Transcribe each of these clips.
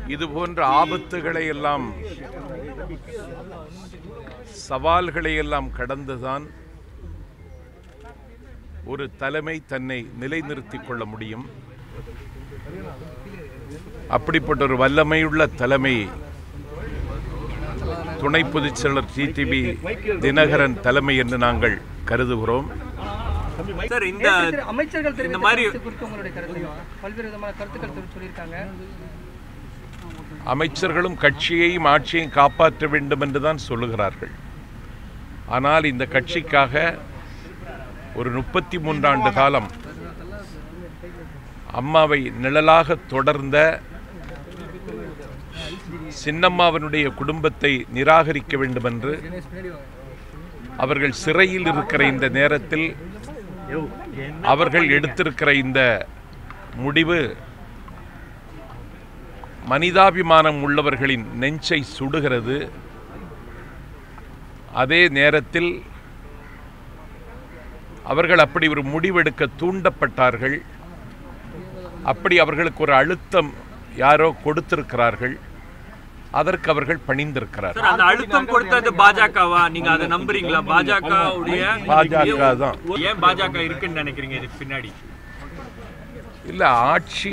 இது போன்ற ஆபத்துகளை எல்லாம் சவால்களை எல்லாம் கடந்துதான் ஒரு தலைமை தன்னை நிலைநிறுத்திக் கொள்ள முடியும் அப்படிப்பட்ட ஒரு வல்லமையுள்ள தலைமை துணை பொதுச் செயலர் டிடிவி தினகரன் தலைமை என்று நாங்கள் கருதுகிறோம் சார் இந்த திரு அமைச்சர்கள் இந்த தெரிவித்த மாதிரி கருத்து குறித்து உங்களுடைய கருத்து பல்வேறு விதமான கருத்துக்கள் தெரி- சொல்லியிருக்காங்க அமைச்சர்களும் கட்சியையும் ஆட்சியையும் காப்பாற்ற வேண்டும் என்றுதான் சொல்லுகிறார்கள் ஆனால் இந்த கட்சிக்காக ஒரு முப்பத்தி மூன்றாண்டு காலம் அம்மாவை நிழலாக தொடர்ந்த சின்னம்மாவனுடைய குடும்பத்தை நிராகரிக்க வேண்டும் என்று அவர்கள் சிறையில் இருக்கிற இந்த நேரத்தில் அவர்கள் எடுத்திருக்கிற இந்த முடிவு மனிதாபிமானம் உள்ளவர்களின் நெஞ்சை சுடுகிறது அதே நேரத்தில் அவர்கள் அப்படி ஒரு முடிவெடுக்க தூண்டப்பட்டார்கள் அப்படி அவர்களுக்கு ஒரு அழுத்தம் யாரோ கொடுத்திருக்கிறார்கள் அதற்கு அவர்கள் பணிந்திருக்கிறார்கள் சார் அந்த அழுத்தம் கொடுத்தது பாஜகவா நீங்க அதை நம்புறீங்களா பாஜக உடைய பாஜக தான் ஏன் பாஜக இருக்குன்னு நினைக்கிறீங்க இதுக்கு பின்னாடி இல்ல ஆட்சி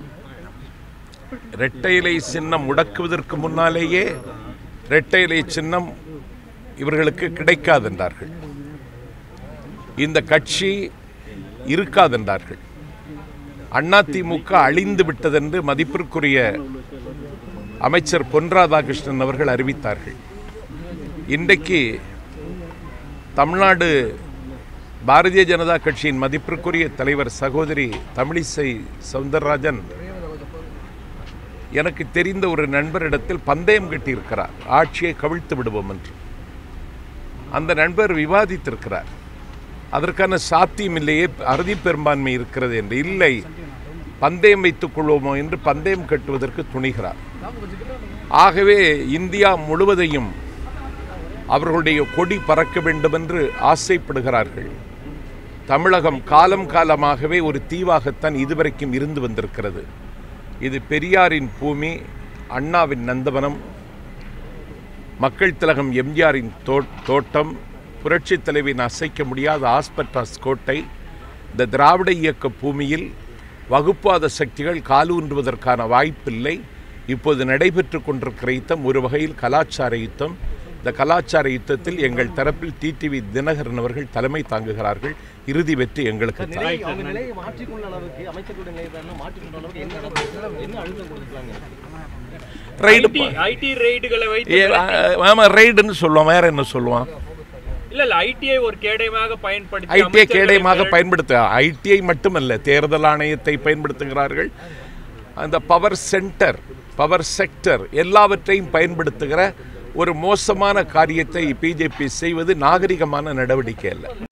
இரட்டை இலை சின்னம் முடக்குவதற்கு முன்னாலேயே இரட்டை இலை சின்னம் இவர்களுக்கு கிடைக்காதென்றார்கள் இந்த கட்சி இருக்காதென்றார்கள் அதிமுக அழிந்து விட்டதென்று மதிப்பிற்குரிய அமைச்சர் பொன் ராதாகிருஷ்ணன் அவர்கள் அறிவித்தார்கள் இன்றைக்கு தமிழ்நாடு பாரதிய ஜனதா கட்சியின் மதிப்பிற்குரிய தலைவர் சகோதரி தமிழிசை சவுந்தரராஜன் எனக்கு தெரிந்த ஒரு நண்பரிடத்தில் பந்தயம் கட்டியிருக்கிறார் ஆட்சியை கவிழ்த்து விடுவோம் என்று அந்த நண்பர் விவாதித்திருக்கிறார் அதற்கான சாத்தியம் இல்லையே அறுதி பெரும்பான்மை இருக்கிறது என்று இல்லை பந்தயம் வைத்துக் கொள்வோமோ என்று பந்தயம் கட்டுவதற்கு துணிகிறார் ஆகவே இந்தியா முழுவதையும் அவர்களுடைய கொடி பறக்க வேண்டும் என்று ஆசைப்படுகிறார்கள் தமிழகம் காலம் காலமாகவே ஒரு தீவாகத்தான் இதுவரைக்கும் இருந்து வந்திருக்கிறது இது பெரியாரின் பூமி அண்ணாவின் நந்தவனம் மக்கள் திலகம் எம்ஜிஆரின் தோ- தோட்டம் புரட்சித் தலைவியின் அசைக்க முடியாத ஆஸ்பெட்டாஸ் கோட்டை இந்த திராவிட இயக்க பூமியில் வகுப்பாத சக்திகள் காலூன்றுவதற்கான வாய்ப்பில்லை இப்போது நடைபெற்று கொண்டிருக்கிற யுத்தம் ஒரு வகையில் கலாச்சார யுத்தம் இந்த கலாச்சார யுத்தத்தில் எங்கள் தரப்பில் டிடிவி தினகரன் அவர்கள் தலைமை தாங்குகிறார்கள் இறுதி வெற்றி எங்களுக்கு தான் நிலை அவங்க நிலையை மாற்றிக்கொண்ட அளவுக்கு அமைச்சர்களுடைய நிலையை தான் மாற்றிக்கொண்ட அளவுக்கு என்ன நடந்தது? என்ன அழுத்தம் கொடுக்குறாங்க ரைடு ஐடி ரெய்டுகளை வைத்து ஏ, ஆமா ரைடுன்னு சொல்லுவான் வேற என்ன சொல்லுவான் இல்ல இல்ல ஐடிஐ ஒரு கேடயமாக பயன்படுத்தி ஐடிஐ அமைச்சர்களை கேடயமாக மிரட்டி- பயன்படுத்த ஐடிஐ மட்டுமல்ல தேர்தல் ஆணையத்தை பயன்படுத்துகிறார்கள் அந்த பவர் சென்டர் பவர் செக்டர் எல்லாவற்றையும் பயன்படுத்துகிற ஒரு மோசமான காரியத்தை பிஜேபி செய்வது நாகரிகமான நடவடிக்கை அல்ல